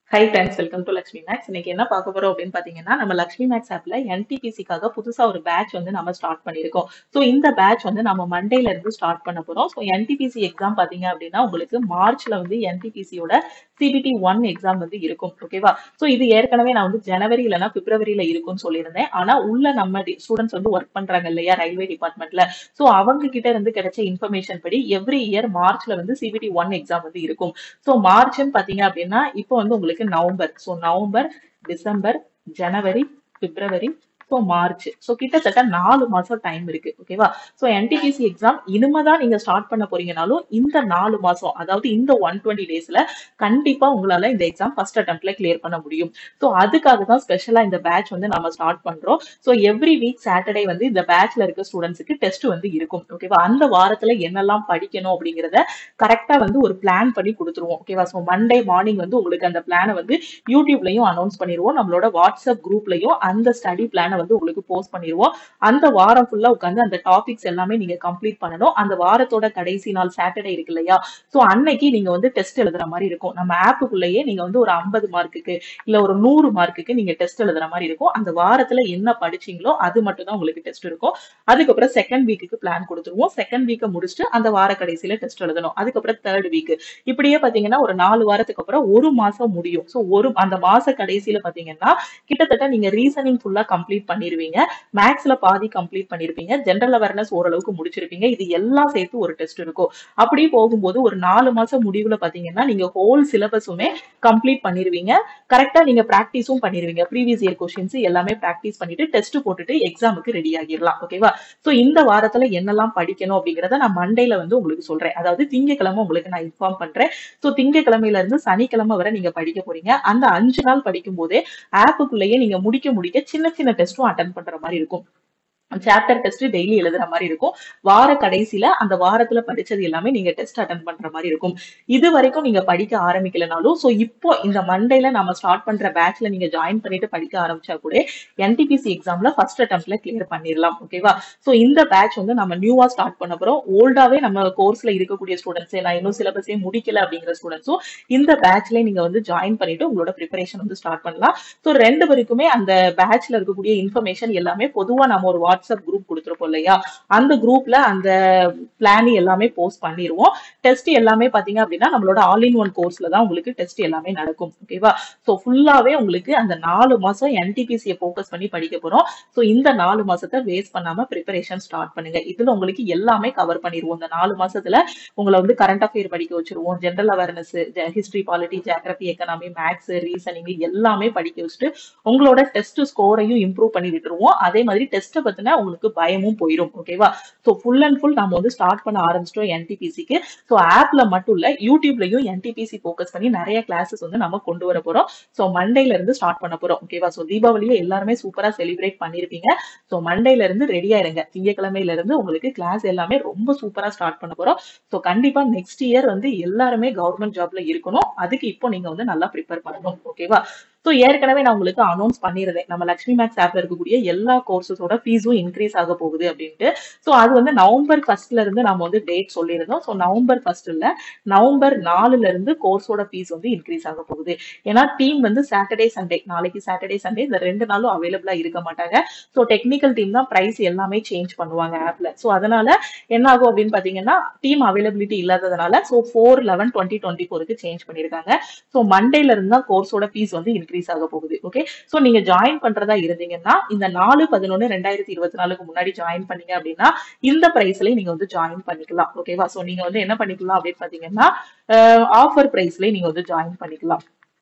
high friends welcome to Lakshmi Maths இன்னைக்கு என்ன பார்க்க போறோம் அப்படின்னு பாத்தீங்கன்னா நம்ம லக்ஷ்மி மேக்ஸ் ஆப்ல என்டிபிசிக்காக புதுசா ஒரு பேட்ச் வந்து நம்ம ஸ்டார்ட் பண்ணியிருக்கோம் ஸோ இந்த பேட்ச் வந்து நம்ம மண்டேல இருந்து ஸ்டார்ட் பண்ண போறோம் ஸோ என்டிபிசி எக்ஸாம் பாத்தீங்க அப்படின்னா உங்களுக்கு மார்ச்ல வந்து என்டிபிசியோட சிபிடி ஒன் எக்ஸாம் வந்து இருக்கும் ஓகேவா ஸோ இது ஏற்கனவே நான் வந்து ஜனவரி இல்லைன்னா பிப்ரவரியில இருக்கும்னு சொல்லியிருந்தேன் ஆனா உள்ள நம்ம ஸ்டூடெண்ட்ஸ் வந்து ஒர்க் பண்றாங்க இல்லையா ரயில்வே டிபார்ட்மெண்ட்ல ஸோ அவங்க கிட்ட இருந்து கிடைச்ச இன்ஃபர்மேஷன் படி எவ்ரி இயர் மார்ச்ல வந்து சிபிடி ஒன் எக்ஸாம் வந்து இருக்கும் ஸோ மார்ச்னு பாத்தீங்க அப்படின்னா இப்போ வந்து உங்களுக்கு நவம்பர் ஸோ நவம்பர் டிசம்பர் ஜனவரி பிப்ரவரி ஸோ மார்ச் ஸோ கிட்டத்தட்ட நாலு மாசம் டைம் இருக்கு ஓகேவா ஸோ என்டிபிசி எக்ஸாம் இனிமேதான் நீங்க ஸ்டார்ட் பண்ண போறீங்கனாலும் இந்த நாலு மாசம் அதாவது இந்த ஒன் டுவெண்ட்டி டேஸ்ல கண்டிப்பா உங்களால இந்த எக்ஸாம் ஃபர்ஸ்ட் அட்டம்ப்ட்ல கிளியர் பண்ண முடியும் ஸோ அதுக்காக தான் ஸ்பெஷலா இந்த பேட்ச் வந்து நம்ம ஸ்டார்ட் பண்றோம் ஸோ எவ்ரி வீக் சாட்டர்டே வந்து இந்த பேட்ச்ல இருக்க ஸ்டூடெண்ட்ஸுக்கு டெஸ்ட் வந்து இருக்கும் ஓகேவா அந்த வாரத்துல என்னெல்லாம் படிக்கணும் அப்படிங்கிறத கரெக்டா வந்து ஒரு பிளான் பண்ணி கொடுத்துருவோம் ஓகேவா ஸோ மண்டே மார்னிங் வந்து உங்களுக்கு அந்த பிளானை வந்து யூடியூப்லயும் அனௌன்ஸ் பண்ணிடுவோம் நம்மளோட வாட்ஸ்அப் குரூப்லயும் அந்த ஸ்டடி பிளானை வந்து உங்களுக்கு போஸ்ட் பண்ணிடுவோம் அந்த வாரம் ஃபுல்லா உட்காந்து அந்த டாபிக்ஸ் எல்லாமே நீங்க கம்ப்ளீட் பண்ணணும் அந்த வாரத்தோட கடைசி நாள் சாட்டர்டே இருக்கு இல்லையா ஸோ அன்னைக்கு நீங்க வந்து டெஸ்ட் எழுதுற மாதிரி இருக்கும் நம்ம ஆப்புக்குள்ளேயே நீங்க வந்து ஒரு ஐம்பது மார்க்குக்கு இல்ல ஒரு நூறு மார்க்குக்கு நீங்க டெஸ்ட் எழுதுற மாதிரி இருக்கும் அந்த வாரத்துல என்ன படிச்சீங்களோ அது மட்டும் தான் உங்களுக்கு டெஸ்ட் இருக்கும் அதுக்கப்புறம் செகண்ட் வீக்குக்கு பிளான் கொடுத்துருவோம் செகண்ட் வீக்கை முடிச்சுட்டு அந்த வார கடைசியில டெஸ்ட் எழுதணும் அதுக்கப்புறம் தேர்ட் வீக் இப்படியே பாத்தீங்கன்னா ஒரு நாலு வாரத்துக்கு அப்புறம் ஒரு மாசம் முடியும் ஸோ ஒரு அந்த மாச கடைசியில பாத்தீங்கன்னா கிட்டத்தட்ட நீங்க ரீசனிங் ஃபுல்லா கம்ப்ளீட் பண்ணிருவீங்க மேக்ஸ்ல பாதி கம்ப்ளீட் பண்ணிருப்பீங்க ஜென்ரல் அவேர்னஸ் ஓரளவுக்கு முடிச்சிருப்பீங்க இது எல்லாம் சேர்த்து ஒரு டெஸ்ட் இருக்கும் அப்படி போகும்போது ஒரு நாலு மாசம் முடிவுல பாத்தீங்கன்னா நீங்க ஹோல் சிலபஸுமே கம்ப்ளீட் பண்ணிருவீங்க கரெக்டா நீங்க பிராக்டிஸும் பண்ணிருவீங்க ப்ரீவியஸ் இயர் கொஸ்டின்ஸ் எல்லாமே பிராக்டிஸ் பண்ணிட்டு டெஸ்ட் போட்டுட்டு எக்ஸாமுக்கு ரெடி ஆகிடலாம் ஓகேவா சோ இந்த வாரத்துல என்னெல்லாம் படிக்கணும் அப்படிங்கறத நான் மண்டேல வந்து உங்களுக்கு சொல்றேன் அதாவது திங்கக்கிழமை உங்களுக்கு நான் இன்ஃபார்ம் பண்றேன் சோ திங்கக்கிழமையில இருந்து சனிக்கிழமை வரை நீங்க படிக்க போறீங்க அந்த அஞ்சு நாள் படிக்கும் போதே ஆப்புக்குள்ளேயே நீங்க முடிக்க முடிக்க சின்ன சின்ன டெஸ்ட்டும் அட்டன் பண்ற மாதிரி இருக்கும் சாப்டர் டெஸ்ட் டெய்லி எழுதுற மாதிரி இருக்கும் வார கடைசியில அந்த வாரத்துல படிச்சது எல்லாமே நீங்க டெஸ்ட் அட்டன் பண்ற மாதிரி இருக்கும் இது வரைக்கும் நீங்க படிக்க ஆரம்பிக்கலனாலும் சோ இப்போ இந்த மண்டேல நம்ம ஸ்டார்ட் பண்ற பேட்ச்ல நீங்க ஜாயின் பண்ணிட்டு படிக்க ஆரம்பிச்சா கூட என்டிபிசி எக்ஸாம்ல ஃபர்ஸ்ட் அட்டம்ப்ட்ல கிளியர் பண்ணிடலாம் ஓகேவா சோ இந்த பேட்ச் வந்து நம்ம நியூவா ஸ்டார்ட் பண்ண போறோம் ஓல்டாவே நம்ம கோர்ஸ்ல இருக்கக்கூடிய ஸ்டூடெண்ட்ஸ் நான் இன்னும் சிலபஸே முடிக்கல அப்படிங்கிற ஸ்டூடெண்ட்ஸும் இந்த பேட்ச்ல நீங்க வந்து ஜாயின் பண்ணிட்டு உங்களோட ப்ரிப்பரேஷன் வந்து ஸ்டார்ட் பண்ணலாம் ஸோ ரெண்டு பேருக்குமே அந்த பேட்ச்ல இருக்கக்கூடிய இன்ஃபர்மேஷன் எல்லாமே பொதுவா நம்ம ஒரு வாட்ஸ்அப் குரூப் கொடுத்துருப்போம் இல்லையா அந்த குரூப்ல அந்த பிளான் எல்லாமே போஸ்ட் பண்ணிடுவோம் டெஸ்ட் எல்லாமே பாத்தீங்க அப்படின்னா நம்மளோட ஆல் இன் ஒன் கோர்ஸ்ல தான் உங்களுக்கு டெஸ்ட் எல்லாமே நடக்கும் ஓகேவா ஸோ ஃபுல்லாவே உங்களுக்கு அந்த நாலு மாசம் என்டிபிசியை ஃபோக்கஸ் பண்ணி படிக்க போறோம் ஸோ இந்த நாலு மாசத்தை வேஸ்ட் பண்ணாம ப்ரிப்பரேஷன் ஸ்டார்ட் பண்ணுங்க இதுல உங்களுக்கு எல்லாமே கவர் பண்ணிடுவோம் இந்த நாலு மாசத்துல உங்களை வந்து கரண்ட் அஃபேர் படிக்க வச்சிருவோம் general awareness history polity geography economy maths reasoning எல்லாமே படிக்க வச்சுட்டு உங்களோட டெஸ்ட் ஸ்கோரையும் இம்ப்ரூவ் பண்ணி விட்டுருவோம் அதே மாதிரி டெஸ்ட்டை பத்தின உங்களுக்கு பயமும் போயிடும் ஓகேவா ஸோ ஃபுல் அண்ட் ஃபுல் நம்ம வந்து ஸ்டார்ட் பண்ண ஆரம்பிச்சிட்டோம் என்டிபிசிக்கு ஸோ ஆப்ல மட்டும் இல்ல யூடியூப்லயும் என்டிபிசி ஃபோக்கஸ் பண்ணி நிறைய கிளாஸஸ் வந்து நம்ம கொண்டு வர போறோம் ஸோ மண்டேல இருந்து ஸ்டார்ட் பண்ண போறோம் ஓகேவா ஸோ தீபாவளியை எல்லாருமே சூப்பரா செலிப்ரேட் பண்ணிருப்பீங்க ஸோ மண்டேல இருந்து ரெடியா இருங்க திங்கக்கிழமையில இருந்து உங்களுக்கு கிளாஸ் எல்லாமே ரொம்ப சூப்பரா ஸ்டார்ட் பண்ண போறோம் ஸோ கண்டிப்பா நெக்ஸ்ட் இயர் வந்து எல்லாருமே கவர்மெண்ட் ஜாப்ல இருக்கணும் அதுக்கு இப்போ நீங்க வந்து நல்லா ப்ரிப்பேர் பண்ணணும் ஓகேவா ஸோ ஏற்கனவே நான் உங்களுக்கு அனௌன்ஸ் பண்ணிருந்தேன் நம்ம லக்ஷ்மி மேக்ஸ் ஆப்ல இருக்கக்கூடிய எல்லா கோர்சஸோட ஃபீஸும் இன்க்ரீஸ் ஆக போகுது அப்படின்ட்டு ஸோ அது வந்து நவம்பர் ஃபர்ஸ்ட்ல இருந்து நம்ம வந்து டேட் சொல்லியிருந்தோம் ஸோ நவம்பர் ஃபர்ஸ்ட் இல்ல நவம்பர் நாலுல இருந்து கோர்ஸோட ஃபீஸ் வந்து இன்க்ரீஸ் ஆக போகுது ஏன்னா டீம் வந்து சாட்டர்டே சண்டே நாளைக்கு சாட்டர்டே சண்டே இந்த ரெண்டு நாளும் அவைலபிளா இருக்க மாட்டாங்க ஸோ டெக்னிக்கல் டீம் தான் பிரைஸ் எல்லாமே சேஞ்ச் பண்ணுவாங்க ஆப்ல ஸோ அதனால என்ன ஆகும் அப்படின்னு பாத்தீங்கன்னா டீம் அவைலபிலிட்டி இல்லாததுனால so four eleven twenty twenty ஃபோருக்கு சேஞ்ச் பண்ணிருக்காங்க ஸோ மண்டேல இருந்து தான் கோர்ஸோட ஃபீஸ் வந்து இன்க்ரீஸ் ஆக போகுது ஓகே ஸோ நீங்க ஜாயின் பண்றதா இருந்தீங்கன்னா இந்த நாலு பதினொன்னு ரெண்டாயிரத்தி இருபத்தி நாலுக்கு முன்னாடி ஜாயின் பண்ணீங்க அப்படின்னா இந்த பிரைஸ்லயே நீங்க வந்து ஜாயின் பண்ணிக்கலாம் ஓகேவா ஸோ நீங்க வந்து என்ன பண்ணிக்கலாம் அப்படின்னு பாத்தீங்கன்னா ஆஃபர் பிரைஸ்லயே நீங்க வந்து ஜாயின் பண்ணிக்கலாம்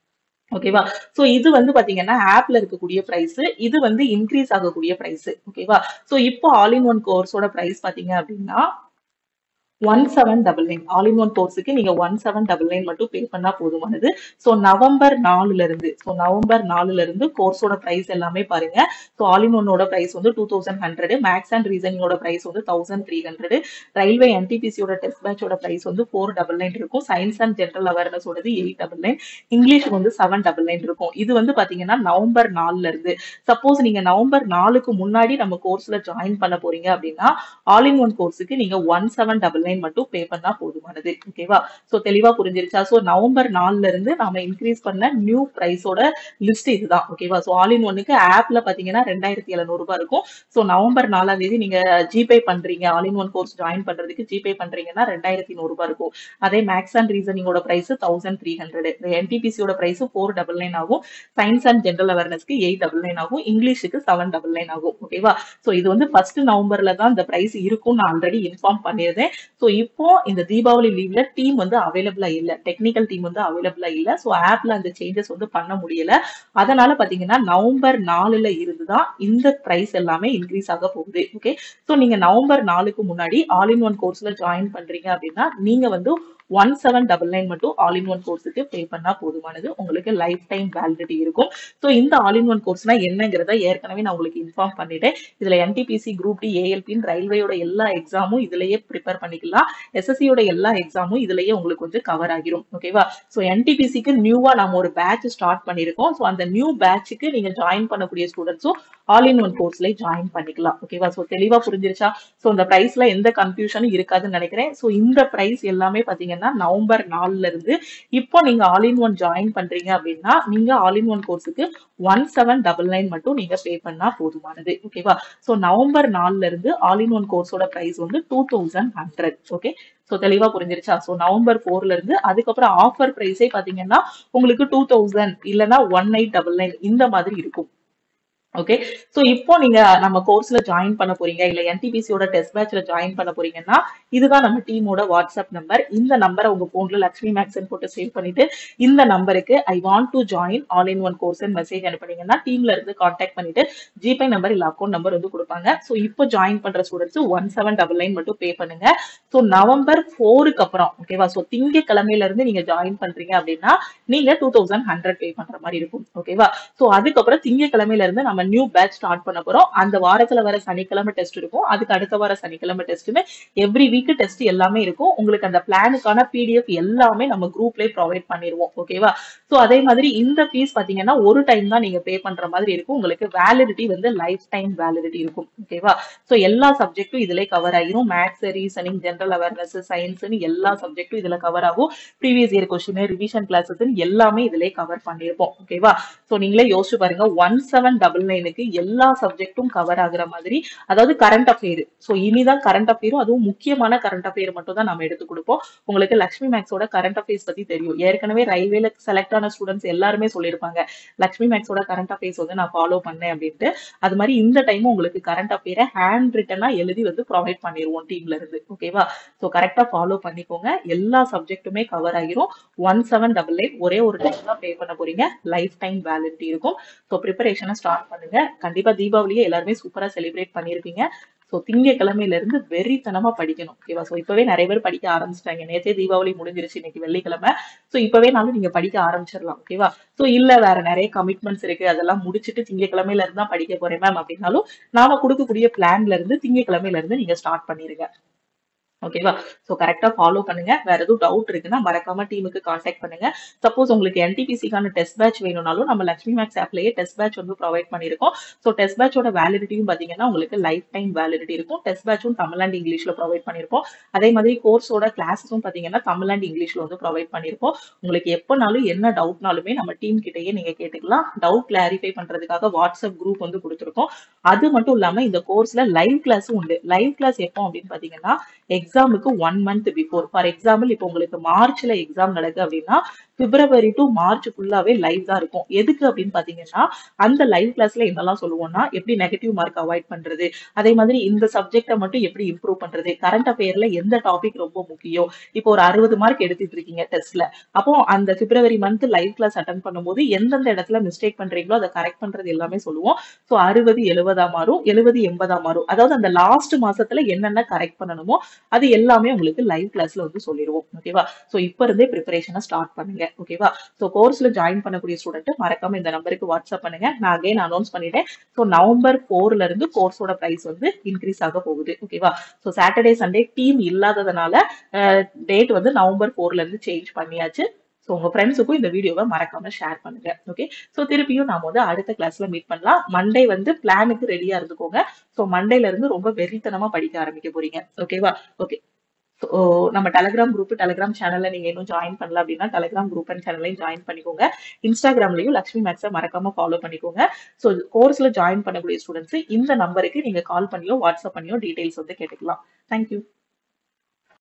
ஓகேவா சோ இது வந்து பாத்தீங்கன்னா ஆப்ல இருக்கக்கூடிய பிரைஸ் இது வந்து இன்க்ரீஸ் ஆகக்கூடிய பிரைஸ் ஓகேவா சோ இப்போ ஆல் இன் ஒன் கோர்ஸோட பிரைஸ் பாத்தீங்க அப்படின்னா one seven double nine all in one கோர்ஸுக்கு நீங்க ஒன் செவன் டபுள் நைன் மட்டும் பே பண்ணா போதுமானது ஸோ நவம்பர் நாலுல இருந்து ஸோ நவம்பர் நாலுல இருந்து கோர்ஸோட பிரைஸ் எல்லாமே பாருங்க ஸோ ஆல் இன் ஒன்னோட பிரைஸ் வந்து two thousand hundred maths and ரீசனிங்கோட பிரைஸ் வந்து தௌசண்ட் த்ரீ ஹண்ட்ரட் ரயில்வே என்டிபிசியோட டெஸ்ட் பேட்சோட பிரைஸ் வந்து ஃபோர் டபுள் நைன் இருக்கும் சயின்ஸ் அண்ட் ஜென்ரல் அவேர்னஸ் ஓடது எயிட் டபுள் நைன் இங்கிலீஷுக்கு வந்து செவன் டபுள் நைன் இருக்கும் இது வந்து பாத்தீங்கன்னா நவம்பர் நாலுல இருந்து சப்போஸ் நீங்க நவம்பர் நாலுக்கு முன்னாடி நம்ம கோர்ஸ்ல ஜாயின் பண்ண போறீங்க அப்படின்னா ஆல் இன் ஒன் கோர்ஸுக்கு நீங்க ஒன் செவன் டபுள் நைன் மட்டும் பே பண்ணா போதுமானது ஓகேவா சோ தெளிவா புரிஞ்சிருச்சா சோ நவம்பர் நாலுல இருந்து நாம இன்க்ரீஸ் பண்ண நியூ பிரைஸோட லிஸ்ட் இதுதான் ஓகேவா சோ ஆல் இன் ஒன்னுக்கு ஆப்ல பாத்தீங்கன்னா ரெண்டாயிரத்தி எழுநூறு ரூபாய் இருக்கும் சோ நவம்பர் நாலாம் தேதி நீங்க ஜிபே பண்றீங்க all in one course join பண்றதுக்கு ஜிபே பண்றீங்கன்னா ரெண்டாயிரத்தி நூறு ரூபாய் இருக்கும் அதே மேக்ஸ் அண்ட் ரீசனிங்கோட பிரைஸ் தௌசண்ட் த்ரீ ஹண்ட்ரட் என்டிபிசியோட பிரைஸ் ஃபோர் டபுள் நைன் ஆகும் சயின்ஸ் அண்ட் ஜென்ரல் அவேர்னஸ்க்கு எயிட் டபுள் நைன் ஆகும் இங்கிலீஷுக்கு செவன் டபுள் நைன் ஆகும் ஓகேவா சோ இது வந்து ஃபர்ஸ்ட் நவம்பர்ல தான் இந்த பிரைஸ் இருக்கும் நான் ஆல்ரெடி இன்ஃபார்ம் பண்ணியிருந்தேன் சோ இப்போ இந்த தீபாவளி லீவ்ல டீம் வந்து அவைலபிளா இல்ல டெக்னிக்கல் டீம் வந்து அவைலபிளா இல்ல சோ ஆப்ல அந்த சேஞ்சஸ் வந்து பண்ண முடியல அதனால பாத்தீங்கன்னா நவம்பர் நாலுல இருந்து தான் இந்த பிரைஸ் எல்லாமே இன்க்ரீஸ் ஆக போகுது ஓகே சோ நீங்க நவம்பர் நாலுக்கு முன்னாடி ஆல் இன் ஒன் கோர்ஸ்ல ஜாயின் பண்றீங்க அப்படின்னா நீங்க வந்து ஒன் செவன் டபுள் நைன் மட்டும் ஆல் இன் ஒன் கோர்ஸுக்கு பே பண்ணா போதுமானது உங்களுக்கு லைஃப் டைம் வேலிடிட்டி இருக்கும் ஸோ இந்த ஆல் இன் ஒன் கோர்ஸ்னா என்னங்கிறத ஏற்கனவே நான் உங்களுக்கு இன்ஃபார்ம் பண்ணிட்டேன் இதுல என்டிபிசி குரூப் டி ஏஎல்பின் ரயில்வேயோட எல்லா எக்ஸாமும் இதுலயே ப்ரிப்பேர் பண்ணிக்கலாம் எஸ்எஸ்சியோட எல்லா எக்ஸாமும் இதுலயே உங்களுக்கு வந்து கவர் ஆகிரும் ஓகேவா ஸோ என்டிபிசிக்கு நியூவா நம்ம ஒரு பேட்ச் ஸ்டார்ட் பண்ணிருக்கோம் ஸோ அந்த நியூ பேட்சுக்கு நீங்க ஜாயின் பண்ணக்கூடிய ஸ்டூடெண்ட்ஸும் ஆல் இன் ஒன் கோர்ஸ்ல ஜாயின் பண்ணிக்கலாம் ஓகேவா ஸோ தெளிவா புரிஞ்சிருச்சா ஸோ இந்த பிரைஸ்ல எந்த கன்ஃபியூஷனும் இருக்காதுன்னு நினைக்கிறேன் ஸோ இந்த பிரைஸ் எல்லாமே பாத்தீங்கன்னா நவம்பர் நாலுல இருந்து இப்போ நீங்க ஆல் இன் ஒன் ஜாயின் பண்றீங்க அப்படின்னா நீங்க ஆல் இன் ஒன் கோர்ஸுக்கு ஒன் செவன் டபுள் நைன் மட்டும் நீங்க பே பண்ணா போதுமானது ஓகேவா ஸோ நவம்பர் நாலுல இருந்து ஆல் இன் ஒன் கோர்ஸோட பிரைஸ் வந்து two thousand hundred okay so தெளிவா புரிஞ்சிருச்சா ஸோ நவம்பர் ஃபோர்ல இருந்து அதுக்கப்புறம் ஆஃபர் பிரைஸே பாத்தீங்கன்னா உங்களுக்கு டூ தௌசண்ட் இல்லைன்னா ஒன் எயிட் டபுள் நைன் இந்த மாதிரி இருக்கும் ஓகே சோ இப்போ நீங்க நம்ம கோர்ஸ்ல ஜாயின் பண்ண போறீங்க இல்ல என்டிபிசியோட டெஸ்ட் பேட்ச்ல ஜாயின் பண்ண போறீங்கன்னா இதுதான் நம்ம டீமோட வாட்ஸ்அப் நம்பர் இந்த நம்பரை உங்க போன்ல லக்ஷ்மி மேக்ஸன் போட்டு சேவ் பண்ணிட்டு இந்த நம்பருக்கு I want to join all in one course message அனுப்புனீங்கன்னா டீம்ல இருந்து கான்டாக்ட் பண்ணிட்டு ஜிபே நம்பர் இல்ல அக்கௌண்ட் நம்பர் வந்து கொடுப்பாங்க சோ இப்போ ஜாயின் பண்ற students one seven double nine மட்டும் பே பண்ணுங்க சோ நவம்பர் ஃபோருக்கு அப்புறம் ஓகேவா சோ திங்கக்கிழமையில இருந்து நீங்க ஜாயின் பண்றீங்க அப்படின்னா நீங்க டூ தௌசண்ட் ஹண்ட்ரட் பே பண்ற மாதிரி இருக்கும் ஓகேவா சோ அதுக்கப்புறம் திங்கக்கிழமையில இருந்து நம்ம நியூ பேட்ச் ஸ்டார்ட் பண்ண போறோம் அந்த வாரத்துல வர சனிக்கிழமை டெஸ்ட் இருக்கும் அதுக்கு அடுத்த வார சனிக்கிழமை டெஸ்ட்னு எவ்ரி வீக் டெஸ்ட் எல்லாமே இருக்கும் உங்களுக்கு அந்த பிளானுக்கான பிடிஎஃப் எல்லாமே நம்ம குரூப்லயே ப்ரொவைட் பண்ணிடுவோம் ஓகேவா சோ அதே மாதிரி இந்த ஃபீஸ் பாத்தீங்கன்னா ஒரு டைம் தான் நீங்க பே பண்ற மாதிரி இருக்கும் உங்களுக்கு வேலிடிட்டி வந்து லைஃப் டைம் வேலிடிட்டி இருக்கும் ஓகேவா சோ எல்லா சப்ஜெக்ட்டும் இதுல கவர் ஆகிரும் மேத்ஸ் ரீசனிங் ஜென்ரல் அவேர்னஸ் சயின்ஸ்னு எல்லா சப்ஜெக்ட்டும் இதுல கவர் ஆகும் previous year question revision classes எல்லாமே இதுல கவர் பண்ணிருப்போம் ஓகேவா சோ நீங்களே யோசிச்சு பாருங்க ஒன் செவன் டபுள் நைனுக்கு எல்லா சப்ஜெக்ட்டும் கவர் ஆகுற மாதிரி அதாவது கரண்ட் அஃபேர் சோ இனிதான் கரண்ட் அஃபேரும் அதுவும் முக்கியமான கரண்ட் அஃபேர் மட்டும் தான் நம்ம எடுத்து கொடுப்போம் உங்களுக்கு லக்ஷ்மி மேக்ஸோட கரண்ட் அஃபேர்ஸ் பத்தி தெரியும் ஏற்கனவே ரயில்வேல செலக்ட் ஆன ஸ்டூடெண்ட்ஸ் எல்லாருமே சொல்லியிருப்பாங்க லக்ஷ்மி மேக்ஸோட கரண்ட் அஃபேர்ஸ் வந்து நான் ஃபாலோ பண்ணேன் அப்படின்ட்டு அது மாதிரி இந்த டைம் உங்களுக்கு கரண்ட் அஃபேரை ஹேண்ட் ரிட்டனா எழுதி வந்து ப்ரொவைட் பண்ணிடுவோம் டீம்ல இருந்து ஓகேவா ஸோ கரெக்டா ஃபாலோ பண்ணிக்கோங்க எல்லா சப்ஜெக்ட்டுமே கவர் ஆகிரும் ஒன் செவன் டபுள் எயிட் ஒரே ஒரு டைம் தான் பே பண்ண போறீங்க லைஃப் டைம் வேலிடிட்டி இருக்கும் ஸோ ப்ரிப்பரேஷனை ஸ்டார்ட் பண்ணுங்க கண்டிப்பா தீபாவளியை எல்லாருமே சூப்பரா செலிப்ரேட் பண்ணிருப்பீங்க ஸோ திங்கக்கிழமையில இருந்து வெறித்தனமா படிக்கணும் ஓகேவா ஸோ இப்பவே நிறைய பேர் படிக்க ஆரம்பிச்சிட்டாங்க நேற்றே தீபாவளி முடிஞ்சிருச்சு இன்னைக்கு வெள்ளிக்கிழமை ஸோ இப்பவே நாளும் நீங்க படிக்க ஆரம்பிச்சிடலாம் ஓகேவா ஸோ இல்ல வேற நிறைய கமிட்மெண்ட்ஸ் இருக்கு அதெல்லாம் முடிச்சுட்டு திங்கக்கிழமையில இருந்து தான் படிக்க போறேன் மேம் அப்படின்னாலும் நாம கொடுக்கக்கூடிய பிளான்ல இருந்து திங்கக்கிழமையில இருந்து நீங்க ஸ்டார்ட் பண்ணிருங்க ஓகேவா ஸோ கரெக்டா ஃபாலோ பண்ணுங்க வேற எதுவும் டவுட் இருக்குன்னா மறக்காம டீமுக்கு கான்டாக்ட் பண்ணுங்க சப்போஸ் உங்களுக்கு என்டிபிசிக்கான டெஸ்ட் பேட்ச் வேணும்னாலும் நம்ம லக்ஷ்மி மேக்ஸ் ஆப்லயே டெஸ்ட் பேட்ச் வந்து ப்ரொவைட் பண்ணிருக்கோம் ஸோ டெஸ்ட் பேட்சோட வேலிடிட்டியும் பாத்தீங்கன்னா உங்களுக்கு லைஃப் டைம் வேலிடிட்டி இருக்கும் டெஸ்ட் பேட்சும் தமிழ் அண்ட் இங்கிலீஷ்ல ப்ரொவைட் பண்ணிருப்போம் அதே மாதிரி கோர்ஸோட கிளாஸஸும் பாத்தீங்கன்னா தமிழ் அண்ட் இங்கிலீஷ்ல வந்து ப்ரொவைட் பண்ணிருப்போம் உங்களுக்கு எப்போனாலும் என்ன டவுட்னாலுமே நம்ம டீம் கிட்டயே நீங்க கேட்டுக்கலாம் டவுட் கிளாரிஃபை பண்றதுக்காக வாட்ஸ்அப் குரூப் வந்து கொடுத்துருக்கோம் அது மட்டும் இல்லாம இந்த கோர்ஸ்ல லைவ் கிளாஸும் உண்டு லைவ் கிளாஸ் எப்போ அப்படின்னு பாத்தீங்கன்னா எக்ஸாமுக்கு one month before for example இப்போ உங்களுக்கு மார்ச்ல எக்ஸாம் நடக்குது அப்படின்னா பிப்ரவரி டு மார்ச் ஃபுல்லாவே லைவ் தான் இருக்கும் எதுக்கு அப்படின்னு பாத்தீங்கன்னா அந்த லைவ் கிளாஸ்ல என்னெல்லாம் சொல்லுவோம்னா எப்படி நெகட்டிவ் மார்க் அவாய்ட் பண்றது அதே மாதிரி இந்த சப்ஜெக்டை மட்டும் எப்படி இம்ப்ரூவ் பண்றது கரண்ட் அஃபேர்ல எந்த டாபிக் ரொம்ப முக்கியம் இப்போ ஒரு அறுபது மார்க் எடுத்துட்டு இருக்கீங்க டெஸ்ட்ல அப்போ அந்த February month live class attend பண்ணும்போது எந்தெந்த இடத்துல மிஸ்டேக் பண்றீங்களோ அதை கரெக்ட் பண்றது எல்லாமே சொல்லுவோம் ஸோ அறுபது எழுபதா மாறும் எழுபது எண்பதா மாறும் அதாவது அந்த லாஸ்ட் மாசத்துல என்னென்ன கரெக்ட் பண்ணணுமோ அது எல்லாமே உங்களுக்கு லைவ் கிளாஸ்ல வந்து சொல்லிடுவோம் ஓகேவா ஸோ இப்போ இருந்தே ப்ரிப்பரேஷனை ஸ்டார்ட் பண்ணுங்க ஓகேவா ஸோ கோர்ஸ்ல ஜாயின் பண்ணக்கூடிய ஸ்டூடெண்ட் மறக்காம இந்த நம்பருக்கு வாட்ஸ்அப் பண்ணுங்க நான் அகைன் அனௌன்ஸ் பண்ணிட்டேன் ஸோ நவம்பர் ஃபோர்ல இருந்து கோர்ஸோட பிரைஸ் வந்து இன்க்ரீஸ் ஆக போகுது ஓகேவா ஸோ சாட்டர்டே சண்டே டீம் இல்லாததுனால டேட் வந்து நவம்பர் ஃபோர்ல இருந்து சேஞ்ச் பண்ணியாச்சு ஸோ உங்க ஃப்ரெண்ட்ஸுக்கும் இந்த வீடியோவை மறக்காம ஷேர் பண்ணுங்க ஓகே ஸோ திருப்பியும் நாம வந்து அடுத்த கிளாஸ்ல மீட் பண்ணலாம் மண்டே வந்து பிளானுக்கு ரெடியா இருந்துக்கோங்க ஸோ மண்டேல இருந்து ரொம்ப வெறித்தனமா படிக்க ஆரம்பிக்க போறீங்க ஓகேவா ஓகே ஸோ நம்ம டெலகிராம் குரூப் டெலகிராம் சேனல்ல நீங்க இன்னும் ஜாயின் பண்ணல அப்படின்னா டெலகிராம் குரூப் அண்ட் சேனலையும் ஜாயின் பண்ணிக்கோங்க இன்ஸ்டாகிராம்லயும் லக்ஷ்மி மேக்ஸை மறக்காம ஃபாலோ பண்ணிக்கோங்க ஸோ கோர்ஸ்ல ஜாயின் பண்ணக்கூடிய ஸ்டூடெண்ட்ஸ் இந்த நம்பருக்கு நீங்க கால் பண்ணியோ வாட்ஸ்அப் பண்ணியோ டீடைல்ஸ் வந்து கேட்டுக்கலாம் தேங்க்யூ